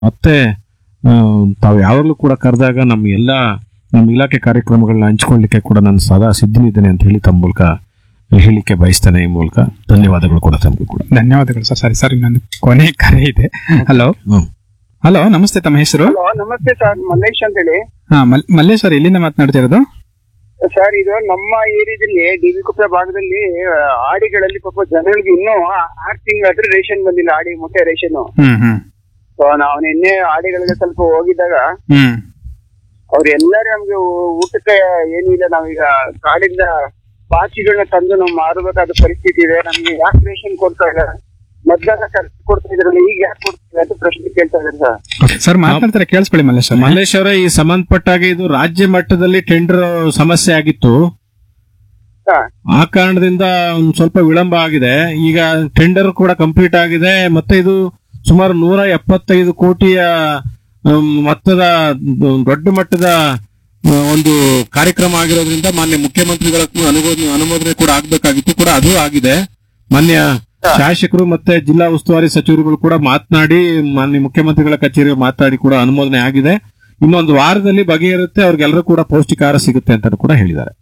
ಮತ್ತೆ ಆ, ತಾವು ಯಾವಾಗಲೂ ಕೂಡ ಕರೆದಾಗ ನಮ್ಮ ಎಲ್ಲ ನಮ್ಮ ಇಲಾಖೆ ಕಾರ್ಯಕ್ರಮಗಳನ್ನ ಹಂಚ್ಕೊಳ್ಳಿಕ್ಕೆ ಕೂಡ ನಾನು ಸದಾ ಸಿದ್ಧನಿದ್ದೇನೆ ಅಂತ ಹೇಳಿ ತಮ್ಮ ಮೂಲಕ ಹೇಳಿಕೆ ಬಯಸ್ತೇನೆ ಈ ಮೂಲಕ ಧನ್ಯವಾದಗಳು ಕೂಡ ತಮಗೂ ಕೂಡ ಧನ್ಯವಾದಗಳು ಸರ್ ಸರಿ ಸರ್ ಇನ್ನೊಂದು ಕೊನೆ ಕರೆ ಇದೆ ಹಲೋ ಹ್ಮ್. ಹಲೋ ನಮಸ್ತೆ ತಮ್ಮ ಹೆಸರು ಹಲೋ ನಮಸ್ತೆ ಸರ್ ಮಲ್ಲೇಶ್ ಅಂತ ಹೇಳಿ ಹಾ ಮಲ್- ಮಲ್ಲೇಶ್ ಸರ್ ಎಲ್ಲಿಂದ ಮಾತನಾಡ್ತಿರೋದು ಸರ್ ಇದು ನಮ್ಮ ಏರಿಯಾದಲ್ಲಿ ಡಿ ವಿ ಕುಪ್ಪೆ ಭಾಗದಲ್ಲಿ ಆ, ಆಡಿಗಳಲ್ಲಿ ಪಾಪ ಜನಗಳಿಗೆ ಇನ್ನೂ ಆರು ತಿಂಗಳಾದ್ರೆ ರೇಷನ್ ಬಂದಿಲ್ಲ ಆಡಿ ಮೊಟ್ಟೆ ರೇಷನ್ ಹ್ಮ್ ಹ್ಮ್ ಸೊ ನಾವು ನಿನ್ನೆ ಆಡಿಗಳಿಗೆ ಸ್ವಲ್ಪ ಹೋಗಿದ್ದಾಗ ಹ್ಮ್ ಅವ್ರು ಎಲ್ಲರೂ ನಮ್ಗೆ ಊ- ಊಟಕ್ಕೆ ಏನೂ ಇಲ್ಲ ನಾವೀಗ ಕಾಡಿಂದ ಪಾಚಿಗಳನ್ನ ತಂದು ನಾವು ಮಾರಬೇಕಾದ ಪರಿಸ್ಥಿತಿ ಇದೆ ನಮ್ಗೆ ಯಾಕೆ ರೇಷನ್ ಕೊಡ್ತಾ ಇಲ್ಲ ಮೊದ್ಲೆಲ್ಲ ಖರ್ಚು ಕೊಡ್ತಾ ಇದ್ರಲ್ಲ ಈಗ ಯಾಕೆ ಕೊಡ್ತಿಲ್ಲ ಅಂತ ಪ್ರಶ್ನೆ ಕೇಳ್ತಾ ಇದ್ದಾರೆ ಸರ್ ಓಕೆ ಸರ್ ಮಾತನಾಡ್ತಾರೆ ಕೇಳಿಸ್ಕೊಳ್ಳಿ ಮಲ್ಲೇಶ್ ಸರ್ ಮಲ್ಲೇಶ್ ಅವರೇ ಈ ಸಂಬಂಧಪಟ್ಟಾಗ ಇದು ರಾಜ್ಯ ಮಟ್ಟದಲ್ಲಿ ಟೆಂಡರ್ ಸಮಸ್ಯೆ ಆಗಿತ್ತು ಹಾ. ಆ ಕಾರಣದಿಂದ ಒಂದ್ ಸ್ವಲ್ಪ ವಿಳಂಬ ಆಗಿದೆ ಈಗ ಟೆಂಡರ್ ಕೂಡ ಕಂಪ್ಲೀಟ್ ಆಗಿದೆ ಮತ್ತೆ ಇದು ಸುಮಾರು ನೂರ ಎಪ್ಪತ್ತೈದು ಕೋಟಿಯ ಅಮ್, ಮೊತ್ತದ ಮ್, ದೊಡ್ಡ ಮಟ್ಟದ ಆ, ಒಂದು ಕಾರ್ಯಕ್ರಮ ಆಗಿರೋದ್ರಿಂದ ಮಾನ್ಯ ಮುಖ್ಯಮಂತ್ರಿಗಳ ಕೂಡ ಅನುಮೋದನೆ ಅನುಮೋದನೆ ಕೂಡ ಆಗ್ಬೇಕಾಗಿತ್ತು ಕೂಡ ಅದು ಆಗಿದೆ ಮಾನ್ಯ ಶಾಸಕರು ಮತ್ತೆ ಜಿಲ್ಲಾ ಉಸ್ತುವಾರಿ ಸಚಿವರುಗಳು ಕೂಡ ಮಾತನಾಡಿ ಮಾನ್ಯ ಮುಖ್ಯಮಂತ್ರಿಗಳ ಕಚೇರಿ ಮಾತನಾಡಿ ಕೂಡ ಅನುಮೋದನೆ ಆಗಿದೆ ಇನ್ನೊಂದು ವಾರದಲ್ಲಿ ಬಗೆಹರುತ್ತೆ ಅವ್ರಿಗೆಲ್ಲರೂ ಕೂಡ ಪೌಷ್ಟಿಕಾಹಾರ ಸಿಗುತ್ತೆ ಅಂತ ಕೂಡ ಹೇಳಿದ್ದಾರೆ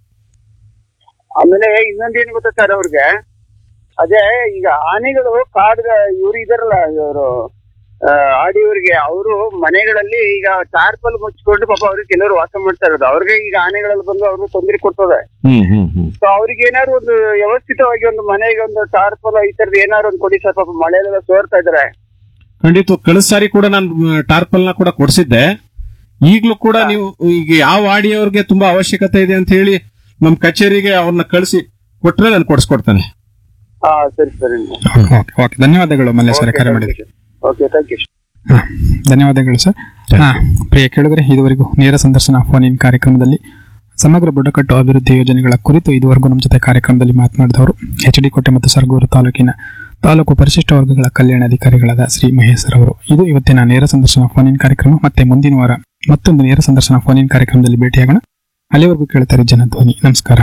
ಆಮೇಲೆ ಇನ್ನೊಂದೇನು ಗೊತ್ತಾ ಸರ್ ಅವ್ರಿಗೆ ಅದೇ ಈಗ ಆನೆಗಳು ಕಾಡ್ ಇವ್ರು ಇದಾರಲ್ಲ ಇವರು ಆಡಿಯವರಿಗೆ ಅವರು ಮನೆಗಳಲ್ಲಿ ಈಗ ಟಾರ್ಪಲ್ ಮುಚ್ಕೊಂಡು ಪಾಪ ಅವ್ರಿಗೆ ಕೆಲವರು ವಾಸ ಮಾಡ್ತಾ ಇರೋದು ಅವ್ರಿಗೆ ಈಗ ಆನೆಗಳಲ್ಲಿ ಬಂದು ಅವ್ರಿಗೆ ತೊಂದರೆ ಕೊಡ್ತದೆ ಹ್ಮ್ ಹ್ಮ್ ಹ್ಮ್ ಸೊ ಅವ್ರಿಗೆ ಏನಾದ್ರು ಒಂದು ವ್ಯವಸ್ಥಿತವಾಗಿ ಒಂದು ಮನೆಗೆ ಒಂದು ಟಾರ್ಪಲ್ ಈ ತರದ್ ಏನಾದ್ರು ಒಂದು ಕೊಡಿ ಸರ್ ಪಾಪ ಮಳೆಯಲ್ಲೆಲ್ಲ ಸೋರ್ತಾ ಇದಾರೆ ಖಂಡಿತ ಕಳೆದ ಸಾರಿ ಕೂಡ ನಾನು ಟಾರ್ಪಲ್ ನ ಕೂಡ ಕೊಡಿಸಿದ್ದೆ ಈಗಲೂ ಕೂಡ ನೀವು ಈಗ ಯಾವ ಆಡಿಯೋರ್ಗೆ ತುಂಬಾ ಅವಶ್ಯಕತೆ ಇದೆ ಅಂತ ಹೇಳಿ ನಮ್ ಕಚೇರಿಗೆ ಅವ್ರನ್ನ ಕಳಿಸಿ ಕೊಟ್ರೆ ನಾನು ಕೊಡಿಸ್ಕೊಡ್ತೇನೆ ಹಾ ಸರಿ ಸರಿ ಓಕೆ ಓಕೆ ಧನ್ಯವಾದಗಳು ಮಲ್ಲೇಶ್ ಸರ್ ಕರೆ ಮಾಡಿದ್ರು ಓಕೆ ಥ್ಯಾಂಕ್ ಯು ಹಾ, ಧನ್ಯವಾದಗಳು ಸರ್ ಹಾ ಪ್ರಿಯ ಕೇಳಿದ್ರೆ ಇದುವರೆಗೂ ನೇರ ಸಂದರ್ಶನ ಫೋನ್ ಇನ್ ಕಾರ್ಯಕ್ರಮದಲ್ಲಿ ಸಮಗ್ರ ಬುಡಕಟ್ಟು ಅಭಿವೃದ್ಧಿ ಯೋಜನೆಗಳ ಕುರಿತು ಇದುವರೆಗೂ ನಮ್ಮ ಜೊತೆ ಕಾರ್ಯಕ್ರಮದಲ್ಲಿ ಮಾತನಾಡಿದವರು ಎಚ್ ಡಿ ಕೋಟೆ ಮತ್ತು ಸರಗೂರು ತಾಲೂಕಿನ ತಾಲೂಕು ಪರಿಶಿಷ್ಟ ವರ್ಗಗಳ ಕಲ್ಯಾಣಾಧಿಕಾರಿಗಳಾದ ಶ್ರೀ ಮಹೇಶ್ ಅವರು ಇದು ಇವತ್ತಿನ ನೇರ ಸಂದರ್ಶನ ಫೋನ್ ಇನ್ ಕಾರ್ಯಕ್ರಮ ಮತ್ತೆ ಮುಂದಿನ ವಾರ ಮತ್ತೊಂದು ನೇರ ಸಂದರ್ಶನ ಫೋನ್ ಇನ್ ಕಾರ್ಯಕ್ರಮದಲ್ಲಿ ಭೇಟಿಯಾಗೋಣ ಅಲ್ಲಿವರೆಗೂ ಕೇಳ್ತಾರೆ ಜನಧ್ವನಿ ನಮಸ್ಕಾರ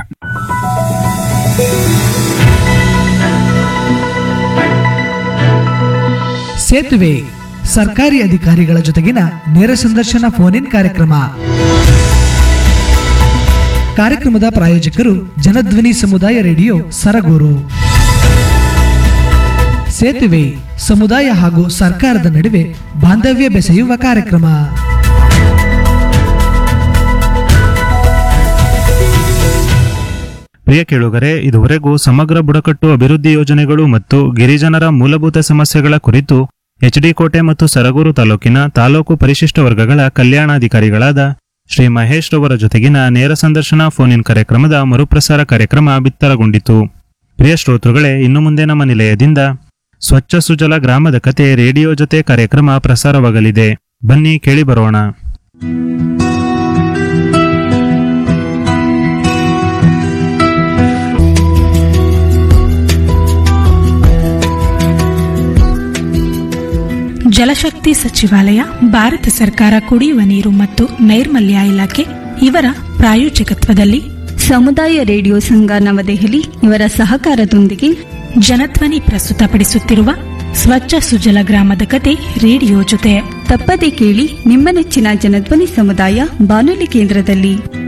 ಸೇತುವೆ ಸರ್ಕಾರಿ ಅಧಿಕಾರಿಗಳ ಜೊತೆಗಿನ ನೇರ ಸಂದರ್ಶನ ಫೋನ್ ಇನ್ ಕಾರ್ಯಕ್ರಮ ಕಾರ್ಯಕ್ರಮದ ಪ್ರಾಯೋಜಕರು ಜನಧ್ವನಿ ಸಮುದಾಯ ರೇಡಿಯೋ ಸರಗೂರು ಸೇತುವೆ ಸಮುದಾಯ ಹಾಗೂ ಸರ್ಕಾರದ ನಡುವೆ ಬಾಂಧವ್ಯ ಬೆಸೆಯುವ ಕಾರ್ಯಕ್ರಮ ಪ್ರಿಯ ಕೇಳುಗರೆ ಇದುವರೆಗೂ ಸಮಗ್ರ ಬುಡಕಟ್ಟು ಅಭಿವೃದ್ಧಿ ಯೋಜನೆಗಳು ಮತ್ತು ಗಿರಿಜನರ ಮೂಲಭೂತ ಸಮಸ್ಯೆಗಳ ಕುರಿತು ಎಚ್ಡಿ ಕೋಟೆ ಮತ್ತು ಸರಗೂರು ತಾಲೂಕಿನ ತಾಲೂಕು ಪರಿಶಿಷ್ಟ ವರ್ಗಗಳ ಕಲ್ಯಾಣಾಧಿಕಾರಿಗಳಾದ ಶ್ರೀ ಮಹೇಶ್ ರವರ ಜೊತೆಗಿನ ನೇರ ಸಂದರ್ಶನ ಫೋನ್ ಇನ್ ಕಾರ್ಯಕ್ರಮದ ಮರುಪ್ರಸಾರ ಕಾರ್ಯಕ್ರಮ ಬಿತ್ತರಗೊಂಡಿತು ಪ್ರಿಯ ಶ್ರೋತೃಗಳೇ ಇನ್ನು ಮುಂದೆ ನಮ್ಮ ನಿಲಯದಿಂದ ಸ್ವಚ್ಛ ಸುಜಲ ಗ್ರಾಮದ ಕತೆ ರೇಡಿಯೋ ಜೊತೆ ಕಾರ್ಯಕ್ರಮ ಪ್ರಸಾರವಾಗಲಿದೆ ಬನ್ನಿ ಕೇಳಿ ಬರೋಣ ಜಲಶಕ್ತಿ ಸಚಿವಾಲಯ ಭಾರತ ಸರ್ಕಾರ ಕುಡಿಯುವ ನೀರು ಮತ್ತು ನೈರ್ಮಲ್ಯ ಇಲಾಖೆ ಇವರ ಪ್ರಾಯೋಜಕತ್ವದಲ್ಲಿ ಸಮುದಾಯ ರೇಡಿಯೋ ಸಂಘ ನವದೆಹಲಿ ಇವರ ಸಹಕಾರದೊಂದಿಗೆ ಜನಧ್ವನಿ ಪ್ರಸ್ತುತಪಡಿಸುತ್ತಿರುವ ಸ್ವಚ್ಛ ಸುಜಲ ಗ್ರಾಮದ ಕತೆ ರೇಡಿಯೋ ಜೊತೆ ತಪ್ಪದೆ ಕೇಳಿ ನಿಮ್ಮ ನೆಚ್ಚಿನ ಜನಧ್ವನಿ ಸಮುದಾಯ ಬಾನುಲಿ ಕೇಂದ್ರದಲ್ಲಿ